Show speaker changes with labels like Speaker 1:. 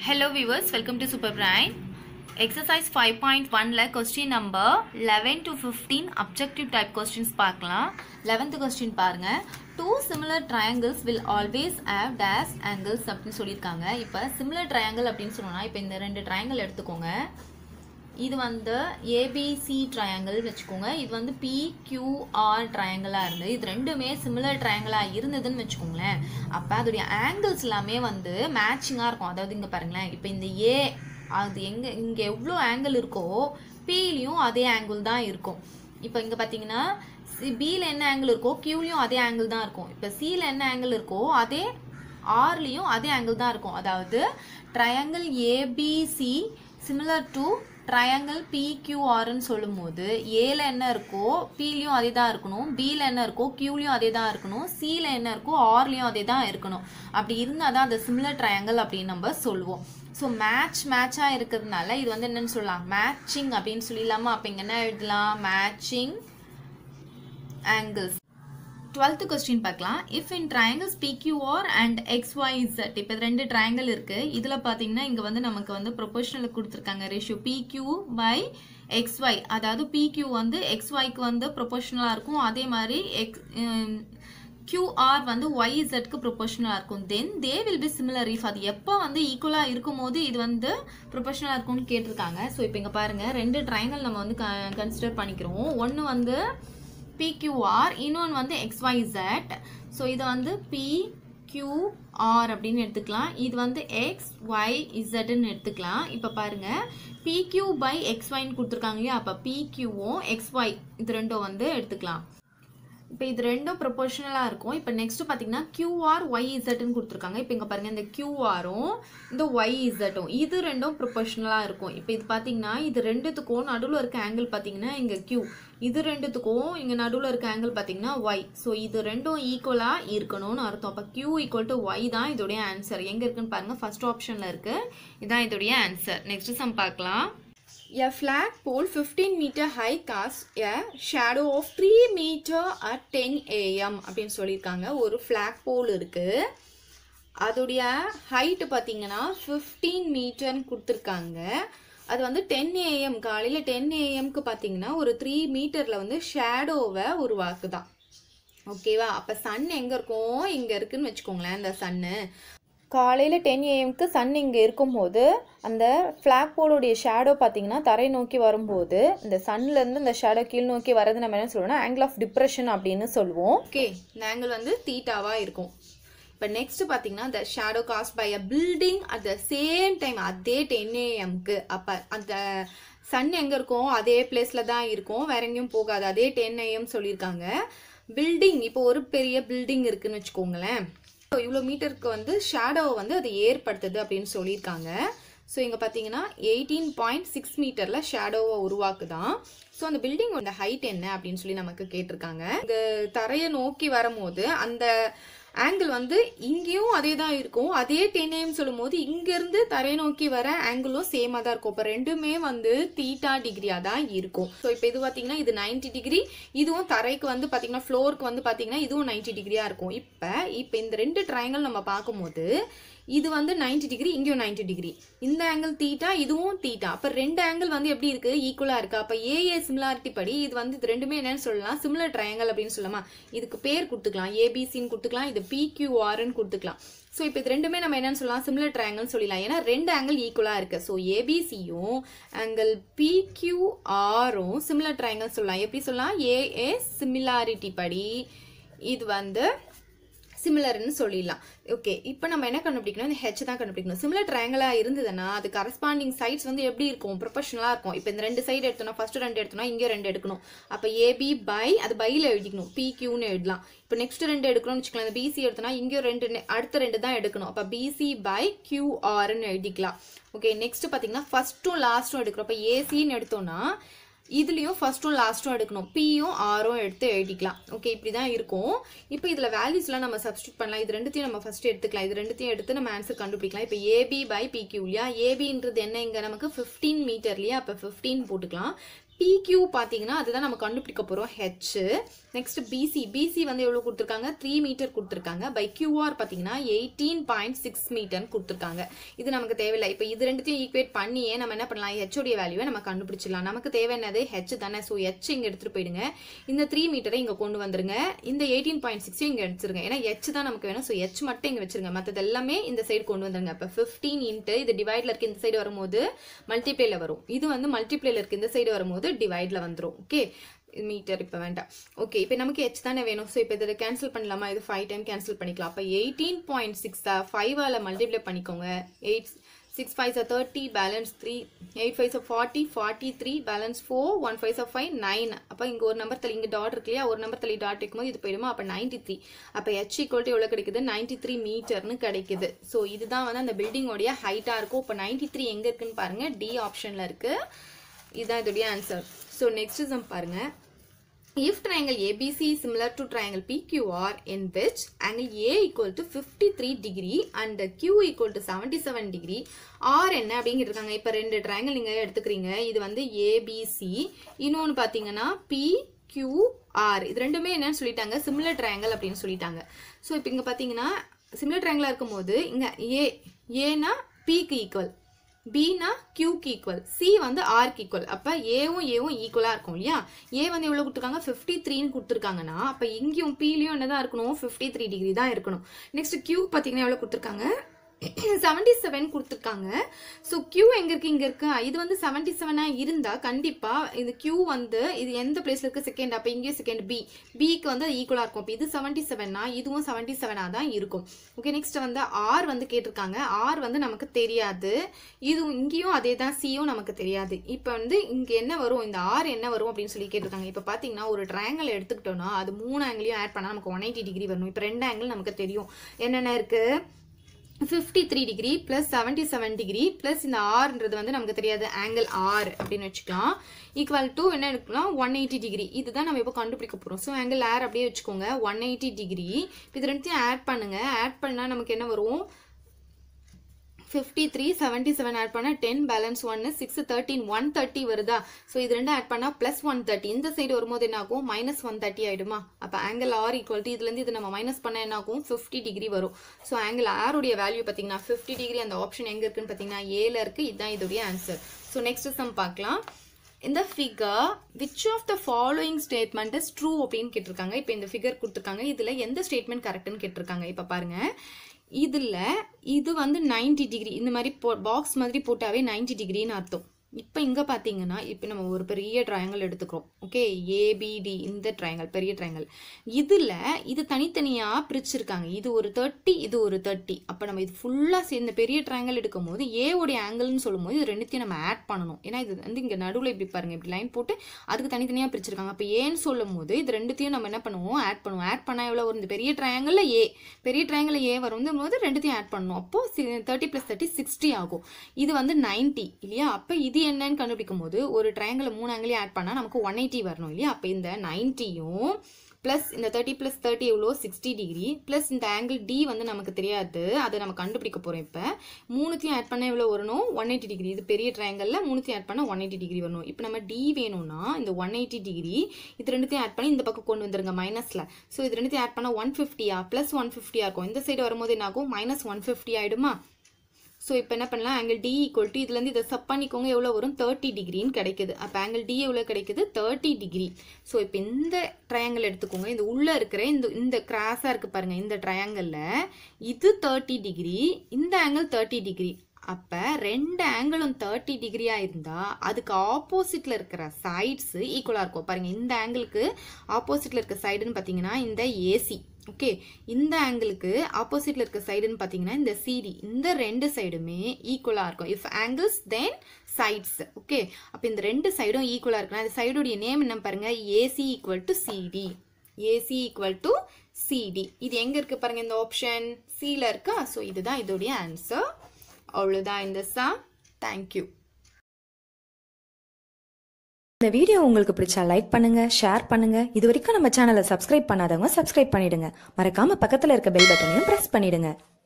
Speaker 1: Hello viewers, welcome to Super Brain. Exercise 5.1ல question number 11 to 15 objective type questions பார்க்கலாம் 11th question பாருங்க two similar triangles will always have dash angles அப்படின்னு சொல்லியிருக்காங்க இப்போ similar triangle அப்படின்னு சொன்னோம்னா இப்போ இந்த ரெண்டு triangle எடுத்துக்கோங்க இது வந்து ஏபிசி ட்ரையாங்கிள் வச்சுக்கோங்க இது வந்து பிக்யூஆர் ட்ரையாங்கிளாக இருந்து இது ரெண்டுமே சிமிலர் ட்ரையாங்கிளாக இருந்ததுன்னு வச்சுக்கோங்களேன் அப்போ அதோடைய ஆங்கிள்ஸ் எல்லாமே வந்து மேட்சிங்காக இருக்கும் அதாவது இங்கே பாருங்களேன் இப்போ இந்த ஏ அது எங்கே இங்கே எவ்வளோ ஆங்கிள் இருக்கோ பிலையும் அதே ஆங்கிள் தான் இருக்கும் இப்போ இங்கே பார்த்தீங்கன்னா பியில் என்ன ஆங்கிள் இருக்கோ கியூலையும் அதே ஆங்கிள் தான் இருக்கும் இப்போ சியில் என்ன ஆங்கிள் இருக்கோ அதே ஆர்லேயும் அதே ஆங்கிள் தான் இருக்கும் அதாவது triangle ABC similar to triangle பிக்யூஆர்னு சொல்லும்போது ஏல என்ன இருக்கோ பிலையும் அதே தான் இருக்கணும் பியில் என்ன இருக்கோ கியூலையும் அதே தான் இருக்கணும் சியில் என்ன இருக்கோ ஆர்லேயும் அதே தான் இருக்கணும் அப்படி இருந்தால் தான் அந்த சிமிலர் ட்ரையாங்கிள் அப்படின்னு நம்ம சொல்லுவோம் ஸோ மேட்ச் மேட்சாக இருக்கிறதுனால இது வந்து என்னன்னு சொல்லலாம் மேட்சிங் அப்படின்னு சொல்லிடலாமா அப்போ இங்கே என்ன எழுதலாம் மேட்சிங் ஆங்கிள்ஸ் டுவெல்த்து கொஸ்டின் பார்க்கலாம் if in triangles PQR and XYZ இப்போ ரெண்டு ட்ரையாங்கிள் இருக்கு இதில் பார்த்தீங்கன்னா இங்கே வந்து நமக்கு வந்து ப்ரொபோஷனல் கொடுத்துருக்காங்க ரேஷியோ பிக்யூ பை எக்ஸ்ஒய் அதாவது பிக்யூ வந்து எக்ஸ்ஒய்க்கு வந்து ப்ரொபோஷனலாக இருக்கும் அதே மாதிரி எக்ஸ் கியூஆர் வந்து ஒய்இசட்க்கு ப்ரொபோஷனலாக இருக்கும் then they will be similar if அது எப்போ வந்து ஈக்குவலாக இருக்கும் போது இது வந்து ப்ரொபோஷனலாக இருக்கும்னு கேட்டிருக்காங்க ஸோ இப்போ இங்கே பாருங்கள் ரெண்டு ட்ரையாங்கிள் நம்ம வந்து கன்சிடர் பண்ணிக்கிறோம் ஒன்று வந்து பிக்யூஆர் இன்னொன்று வந்து எக்ஸ்ஒய்இசட் ஸோ இதை வந்து பி கியூஆர் அப்படின்னு எடுத்துக்கலாம் இது வந்து எக்ஸ் ஒய் இசட்னு எடுத்துக்கலாம் இப்போ பாருங்க பிக்யூ பை எக்ஸ்ஒய்னு கொடுத்துருக்காங்க இல்லையா அப்போ பிக்யூவும் எக்ஸ்ஒய் இது ரெண்டும் வந்து எடுத்துக்கலாம் இப்போ இது ரெண்டும் ப்ரொபோஷனலாக இருக்கும் இப்போ நெக்ஸ்ட் பார்த்தீங்கன்னா கியூஆர் ஒய் இசட்னு கொடுத்துருக்காங்க இப்போ இங்கே பாருங்கள் இந்த கியூஆரும் இந்த ஒய் இசட்டும் இது ரெண்டும் ப்ரொபோஷனலாக இருக்கும் இப்போ இது பார்த்தீங்கன்னா இது ரெண்டுத்துக்கும் நடுவில் இருக்க ஆங்கிள் பார்த்தீங்கன்னா இங்கே கியூ இது ரெண்டுத்துக்கும் இங்கே நடுவில் இருக்க ஆங்கிள் பார்த்தீங்கன்னா ஒய் ஸோ இது ரெண்டும் ஈக்குவலாக இருக்கணும்னு அர்த்தம் அப்போ கியூ ஈக்குவல் டு ஒய் தான் இதோடைய ஆன்சர் எங்கே இருக்குன்னு பாருங்கள் ஃபர்ஸ்ட் ஆப்ஷனில் இருக்குது இதுதான் இதோடைய ஆன்சர் நெக்ஸ்ட் சம் பார்க்கலாம் A flagpole 15 meter high casts a shadow of 3 meter at 10 am அப்படின்னு சொல்லியிருக்காங்க ஒரு flagpole இருக்கு அதோடைய ஹைட் பார்த்தீங்கன்னா ஃபிஃப்டீன் மீட்டர்னு கொடுத்துருக்காங்க அது வந்து டென் ஏஎம் காலையில் டென் ஏஎம்க்கு பார்த்தீங்கன்னா ஒரு த்ரீ மீட்டரில் வந்து ஷேடோவை உருவாக்குதான் ஓகேவா அப்போ சன் எங்கே இருக்கும் இங்கே இருக்குன்னு வச்சுக்கோங்களேன் இந்த சன்னு காலையில் டென் ஏஎம்க்கு சன் இங்கே இருக்கும்போது அந்த ஃப்ளாக் போலுடைய ஷேடோ பார்த்தீங்கன்னா தரை நோக்கி வரும்போது இந்த சன்லேருந்து இந்த ஷேடோ கீழ் நோக்கி வரது நம்ம என்ன சொல்லுவோம்னா ஆங்கிள் ஆஃப் டிப்ரெஷன் அப்படின்னு சொல்லுவோம் ஓகே இந்த ஆங்கிள் வந்து தீட்டாவாக இருக்கும் இப்போ நெக்ஸ்ட் பார்த்தீங்கன்னா the shadow cast by a building at the same time அதே டென் ஏஎம்க்கு அப்போ அந்த சன் எங்கே இருக்கும் அதே பிளேஸில் தான் இருக்கும் வேற எங்கேயும் போகாது அதே டென் ஏஎம் சொல்லியிருக்காங்க பில்டிங் இப்போ ஒரு பெரிய பில்டிங் இருக்குன்னு வச்சுக்கோங்களேன் இவ்வளோ மீட்டருக்கு வந்து ஷேடோவை வந்து அது ஏற்படுத்துது அப்படின்னு சொல்லியிருக்காங்க ஸோ இங்கே பார்த்தீங்கன்னா எயிட்டீன் பாயிண்ட் சிக்ஸ் மீட்டரில் ஷேடோவை உருவாக்குதான் ஸோ அந்த பில்டிங்கோட ஹைட் என்ன அப்படின்னு சொல்லி நமக்கு கேட்டிருக்காங்க இந்த தரையை நோக்கி வரும்போது அந்த ஆங்கிள் வந்து இங்கேயும் அதே தான் இருக்கும் அதே டென் ஏம் சொல்லும் போது இங்கேருந்து தரை நோக்கி வர ஆங்கிளும் சேமாக தான் இருக்கும் இப்போ ரெண்டுமே வந்து தீட்டா டிகிரியாக தான் இருக்கும் ஸோ இப்போ இது பார்த்தீங்கன்னா இது நைன்டி டிகிரி இதுவும் தரைக்கு வந்து பார்த்தீங்கன்னா ஃப்ளோருக்கு வந்து பார்த்தீங்கன்னா இதுவும் நைன்டி டிகிரியாக இருக்கும் இப்போ இப்போ இந்த ரெண்டு ட்ரையாங்கிள் நம்ம பார்க்கும்போது இது வந்து நைன்டி டிகிரி இங்கேயும் நைன்டி டிகிரி இந்த ஆங்கிள் தீட்டா இதுவும் தீட்டா அப்போ ரெண்டு ஆங்கிள் வந்து எப்படி இருக்கு ஈக்குவலாக இருக்கு அப்போ ஏஏ சிமிலாரிட்டி படி இது வந்து இது ரெண்டுமே என்னன்னு சொல்லலாம் சிமிலர் ட்ரையாங்கிள் அப்படின்னு சொல்லலாமா இதுக்கு பேர் கொடுத்துக்கலாம் ஏபிசின்னு கொடுத்துக்கலாம் இது பிக்யூஆர்னு கொடுத்துக்கலாம் ஸோ இப்போ இது ரெண்டுமே நம்ம என்னன்னு சொல்லலாம் சிமிலர் ட்ரையாங்கிள் சொல்லலாம் ஏன்னா ரெண்டு ஆங்கிள் ஈக்குவலாக இருக்கு ஸோ ஏபிசியும் ஆங்கிள் பிக்யூஆரும் சிமிலர் ட்ரையாங்கிள் சொல்லலாம் எப்படி சொல்லலாம் ஏஏ சிமிலாரிட்டி படி இது வந்து சிமிலர்னு சொல்லிடலாம் ஓகே இப்போ நம்ம என்ன கண்டுபிடிக்கணும் இந்த ஹெச் தான் கண்டுபிடிக்கணும் சிமிலர் ட்ரையாங்கிளாக இருந்ததுன்னா அது கரஸ்பாண்டிங் சைட்ஸ் வந்து எப்படி இருக்கும் ப்ரொஃபஷனலாக இருக்கும் இப்போ இந்த ரெண்டு சைடு எடுத்தோம்னா ஃபர்ஸ்ட் ரெண்டு எடுத்தோம்னா இங்கே ரெண்டு எடுக்கணும் அப்போ ஏபி பை அது பையில் எழுதிக்கணும் பி கியூன்னு எழுதலாம் இப்போ நெக்ஸ்ட் ரெண்டு எடுக்கணும்னு வச்சுக்கலாம் இந்த பிசி எடுத்தோம்னா இங்கே ரெண்டு அடுத்த ரெண்டு தான் எடுக்கணும் அப்போ பிசி பை கியூஆர்னு எழுதிக்கலாம் ஓகே நெக்ஸ்ட் பார்த்தீங்கன்னா ஃபர்ஸ்ட்டும் லாஸ்ட்டும் எடுக்கிறோம் இப்போ ஏசின்னு எடுத்தோம்னா இதுலேயும் ஃபர்ஸ்ட்டும் லாஸ்ட்டும் எடுக்கணும் பியும் ஆரும் எடுத்து எழுதிக்கலாம் ஓகே இப்படி தான் இருக்கும் இப்போ இதில் வேல்யூஸ்லாம் நம்ம சப்ஸ்டியூட் பண்ணலாம் இது ரெண்டுத்தையும் நம்ம ஃபர்ஸ்ட் எடுத்துக்கலாம் இது ரெண்டுத்தையும் எடுத்து நம்ம ஆன்சர் கண்டுபிடிக்கலாம் இப்போ ஏபி பை பிக்யூ இல்லையா ஏபின்றது என்ன இங்கே நமக்கு ஃபிஃப்டீன் மீட்டர் இல்லையா அப்போ ஃபிஃப்டீன் போட்டுக்கலாம் பிக்யூ பார்த்தீங்கன்னா அதுதான் நம்ம கண்டுபிடிக்க போகிறோம் ஹெச் நெக்ஸ்ட் பிசி பிசி வந்து எவ்வளவு கொடுத்துருக்காங்க த்ரீ மீட்டர் கொடுத்துருக்காங்க பை கியூஆர் பார்த்தீங்கன்னா எயிட்டீன் பாயிண்ட் சிக்ஸ் மீட்டர் கொடுத்துருக்காங்க இது நமக்கு தேவையில்லை இப்போ இது ரெண்டுத்தையும் ஈக்குவேட் பண்ணியே நம்ம என்ன பண்ணலாம் ஹெச்சோடைய வேல்யூவை நம்ம கண்டுபிடிச்சிடலாம் நமக்கு தேவை என்னது ஹெச் தானே ஸோ ஹெச் இங்கே எடுத்துட்டு போயிடுங்க இந்த த்ரீ மீட்டரை இங்கே கொண்டு வந்துருங்க இந்த எயிட்டீன் பாயிண்ட் சிக்ஸையும் இங்கே எடுத்துருங்க ஏன்னா ஹெச் தான் நமக்கு வேணும் ஸோ ஹெச் மட்டும் இங்கே வச்சிருங்க மற்றது எல்லாமே இந்த சைடு கொண்டு வந்துருங்க இப்போ ஃபிஃப்டீன் இன்ட்டு இது டிவைட்ல இருக்கு இந்த சைடு வரும்போது மல்டிப்ளேல வரும் இது வந்து மல்டிப்ளேல இருக்கு இந்த சைடு வரும்போது டிவைட்ல வந்துரும் ஓகே மீட்டர் இப்போ வேண்டாம் ஓகே இப்போ நமக்கு ஹெச் தானே வேணும் ஸோ இப்போ இதை கேன்சல் பண்ணலாமா இது ஃபைவ் டைம் கேன்சல் பண்ணிக்கலாம் அப்போ எயிட்டீன் பாயிண்ட் சிக்ஸா ஃபைவால் மல்டிப்ளை பண்ணிக்கோங்க eight six five sir thirty balance three eight five sir forty forty three balance four one five sir five nine அப்போ இங்கே ஒரு நம்பர் தள்ளி இங்கே டாட் இருக்கு இல்லையா ஒரு நம்பர் தள்ளி டாட் இருக்கும்போது இது போயிடுமா அப்போ நைன்டி த்ரீ அப்போ ஹெச் ஈக்குவல்ட்டு எவ்வளோ கிடைக்குது நைன்டி த்ரீ மீட்டர்னு கிடைக்குது ஸோ இதுதான் வந்து அந்த பில்டிங்கோடைய ஹைட்டாக இருக்கும் இப்போ நைன்டி த்ரீ எங்கே இருக்குன்னு பாருங்க டி ஆப்ஷனில் இருக்குது இதுதான் இதோடைய ஆன்சர் ஸோ நெக்ஸ்ட் சம் பாருங்க if triangle ABC is similar to triangle PQR in which angle A equal to 53 degree and Q equal to 77 degree R என்ன அப்படிங்கிட்டு இருக்காங்க இப்போ ரெண்டு ட்ரையாங்கிள் நீங்கள் எடுத்துக்கிறீங்க இது வந்து ABC இன்னொன்று பார்த்தீங்கன்னா PQR இது ரெண்டுமே என்னன்னு சொல்லிட்டாங்க சிமிலர் ட்ரையாங்கிள் அப்படின்னு சொல்லிட்டாங்க ஸோ இப்போ இங்கே பார்த்தீங்கன்னா சிமிலர் ட்ரையாங்கிளாக இருக்கும்போது இங்கே ஏ ஏனா பிக்கு ஈக்குவல் பினா கியூக்கு ஈக்குவல் சி வந்து ஆர்க்கு ஈக்குவல் அப்போ ஏவும் ஏவும் ஈக்குவலாக இருக்கும் இல்லையா ஏ வந்து எவ்வளோ கொடுத்துருக்காங்க ஃபிஃப்டி த்ரீன்னு கொடுத்துருக்காங்கன்னா அப்போ இங்கேயும் பிலையும் என்ன தான் இருக்கணும் ஃபிஃப்டி த்ரீ டிகிரி தான் இருக்கணும் நெக்ஸ்ட் கியூ பார்த்தீங்கன்னா எவ்வளோ கொடுத்துருக்காங்க செவன்டி செவன் கொடுத்துருக்காங்க ஸோ கியூ எங்க இருக்கு இங்க இருக்கு இது வந்து செவன்டி செவனா இருந்தா கண்டிப்பா இது கியூ வந்து இது எந்த பிளேஸ்ல இருக்கு செகண்ட் அப்ப இங்கேயும் செகண்ட் பி பிக்கு வந்து ஈக்குவலா இருக்கும் அப்ப இது செவன்டி செவனா இதுவும் செவன்டி செவனா தான் இருக்கும் ஓகே நெக்ஸ்ட் வந்து ஆர் வந்து கேட்டிருக்காங்க ஆர் வந்து நமக்கு தெரியாது இது இங்கேயும் அதே தான் சியும் நமக்கு தெரியாது இப்போ வந்து இங்க என்ன வரும் இந்த ஆர் என்ன வரும் அப்படின்னு சொல்லி கேட்டிருக்காங்க இப்போ பாத்தீங்கன்னா ஒரு ட்ரையாங்கிள் எடுத்துக்கிட்டோம்னா அது மூணு ஆங்கிளையும் ஆட் பண்ணா நமக்கு ஒன் எயிட்டி டிகிரி வரணும் இப்போ ரெண்டு ஆங்கிள் நமக்கு தெரியும் என்னென்ன இருக்கு fifty three degree plus seventy seven degree plus இந்த ஆர்ன்றது வந்து நமக்கு தெரியாது ஆங்கிள் ஆர் அப்படின்னு வச்சுக்கலாம் ஈக்குவல் டு என்ன எடுக்கலாம் ஒன் எயிட்டி டிகிரி இதுதான் நம்ம இப்போ கண்டுபிடிக்க போகிறோம் ஸோ ஆங்கிள் ஆர் அப்படியே வச்சுக்கோங்க ஒன் எயிட்டி டிகிரி இது ரெண்டுத்தையும் ஆட் பண்ணுங்க ஆட் பண்ணால் நமக்கு என்ன வரும் fifty three seventy seven add பண்ணால் டென் பேலன்ஸ் ஒன்று சிக்ஸ் தேர்ட்டின் ஒன் தேர்ட்டி வருதா ஸோ இது ரெண்டும் ஆட் பண்ணால் ப்ளஸ் ஒன் தேர்ட்டி இந்த சைடு வரும்போது என்ன ஆகும் மைனஸ் ஒன் தேர்ட்டி ஆயிடுமா அப்போ ஆங்கிள் ஆர் ஈக்குவல் டு இதுலேருந்து இது நம்ம மைனஸ் பண்ண என்ன ஆகும் ஃபிஃப்டி டிகிரி வரும் ஸோ ஆங்கிள் ஆருடைய வேல்யூ பார்த்தீங்கன்னா ஃபிஃப்டி டிகிரி அந்த ஆப்ஷன் எங்கே இருக்குன்னு பார்த்தீங்கன்னா ஏல இருக்கு இதுதான் இதோடைய ஆன்சர் ஸோ நெக்ஸ்ட் சம் பார்க்கலாம் இந்த figure which of the following statement is true அப்படின்னு கேட்டிருக்காங்க இப்போ இந்த ஃபிகர் கொடுத்துருக்காங்க இதில் எந்த ஸ்டேட்மெண்ட் கரெக்ட்னு கேட்டிருக்காங்க இப்போ பாருங்க இதில் இது வந்து 90 டிகிரி இந்த மாதிரி போ பாக்ஸ் மாதிரி போட்டாவே 90 டிகிரின்னு அர்த்தம் இப்போ இங்கே பார்த்தீங்கன்னா இப்போ நம்ம ஒரு பெரிய ட்ரையாங்கிள் எடுத்துக்கிறோம் ஓகே ஏபிடி இந்த ட்ரையாங்கிள் பெரிய ட்ரையாங்கிள் இதில் இது தனித்தனியாக பிரிச்சிருக்காங்க இது ஒரு தேர்ட்டி இது ஒரு தேர்ட்டி அப்போ நம்ம இது ஃபுல்லாக சேர்ந்த பெரிய ட்ரையாங்கிள் எடுக்கும் போது ஏவோடைய ஆங்கிள்னு சொல்லும்போது இது ரெண்டுத்தையும் நம்ம ஆட் பண்ணணும் ஏன்னா இது வந்து இங்கே நடுவில் இப்படி பாருங்க இப்படி லைன் போட்டு அதுக்கு தனித்தனியாக பிரிச்சிருக்காங்க அப்போ ஏன்னு சொல்லும் போது இது ரெண்டுத்தையும் நம்ம என்ன பண்ணுவோம் ஆட் பண்ணுவோம் ஆட் பண்ணால் எவ்வளோ வரும் இந்த பெரிய ட்ரையாங்கிளில் ஏ பெரிய ட்ரையாங்கிள் ஏ வரும் போது ரெண்டுத்தையும் ஆட் பண்ணணும் அப்போ தேர்ட்டி ப்ளஸ் தேர்ட்டி சிக்ஸ்டி ஆகும் இது வந்து நைன்ட்டி இல்லையா அப்போ இது என்னன்னு கண்டுபிடிக்கும் போது ஒரு ட்ரையாங்கிள் மூணு ஆங்கிளையும் ஆட் பண்ணால் நமக்கு ஒன் எயிட்டி வரணும் இல்லையா அப்போ இந்த நைன்ட்டியும் ப்ளஸ் இந்த தேர்ட்டி ப்ளஸ் தேர்ட்டி எவ்வளோ சிக்ஸ்டி டிகிரி ப்ளஸ் இந்த ஆங்கிள் டி வந்து நமக்கு தெரியாது அதை நம்ம கண்டுபிடிக்க போகிறோம் இப்போ மூணுத்தையும் ஆட் பண்ணால் எவ்வளோ வரணும் ஒன் எயிட்டி டிகிரி இது பெரிய ட்ரையாங்கிளில் மூணுத்தையும் ஆட் பண்ணால் ஒன் எயிட்டி டிகிரி வரணும் இப்போ நம்ம டி வேணும்னா இந்த ஒன் எயிட்டி டிகிரி இது ரெண்டுத்தையும் ஆட் பண்ணி இந்த பக்கம் கொண்டு வந்துருங்க மைனஸில் ஸோ இது ரெண்டுத்தையும் ஆட் பண்ணால் ஒன் ஃபிஃப்டியா ப்ளஸ் ஒன் ஃபிஃப்டியா இருக்கும் இந்த சைடு வரும்போது என்ன ஆகும் மைனஸ் ஒன் ஃபிஃப்டி ஆகிடுமா ஸோ இப்போ என்ன பண்ணலாம் ஆங்கிள் டி ஈக்குவல் டு இதுலேருந்து இதை சப் பண்ணிக்கோங்க எவ்வளோ வரும் தேர்ட்டி டிகிரின்னு கிடைக்குது அப்போ ஆங்கிள் டி எவ்வளோ கிடைக்குது தேர்ட்டி டிகிரி ஸோ இப்போ இந்த ட்ரையாங்கிள் எடுத்துக்கோங்க இந்த உள்ளே இருக்கிற இந்த இந்த கிராஸாக இருக்குது பாருங்கள் இந்த ட்ரையாங்கிளில் இது தேர்ட்டி டிகிரி இந்த ஆங்கிள் தேர்ட்டி டிகிரி அப்போ ரெண்டு ஆங்கிளும் தேர்ட்டி டிகிரியாக இருந்தால் அதுக்கு ஆப்போசிட்டில் இருக்கிற சைட்ஸ் ஈக்குவலாக இருக்கும் பாருங்கள் இந்த ஆங்கிளுக்கு ஆப்போசிட்டில் இருக்க சைடுன்னு பார்த்தீங்கன்னா இந்த ஏசி ஓகே இந்த ஆங்கிளுக்கு ஆப்போசிட்ல இருக்க சைடுன்னு பார்த்தீங்கன்னா இந்த சிடி இந்த ரெண்டு சைடுமே ஈக்குவலாக இருக்கும் if angles then sides okay அப்போ இந்த ரெண்டு சைடும் ஈக்குவலாக இருக்குன்னா அந்த சைடுடைய நேம் என்ன பாருங்க AC equal to CD AC equal to CD இது எங்கே இருக்கு பாருங்க இந்த ஆப்ஷன் சியில் இருக்கா ஸோ இதுதான் இதோடைய ஆன்சர் அவ்வளோதான் இந்த சம் தேங்க்யூ
Speaker 2: இந்த வீடியோ உங்களுக்கு பிடிச்சா லைக் பண்ணுங்க ஷேர் பண்ணுங்க இது வரைக்கும் நம்ம சேனலை சப்ஸ்கிரைப் பண்ணாதவங்க சப்ஸ்கிரைப் பண்ணிடுங்க மறக்காம பக்கத்துல இருக்க பெல் பட்டனையும் பிரஸ் பண்ணிடுங்க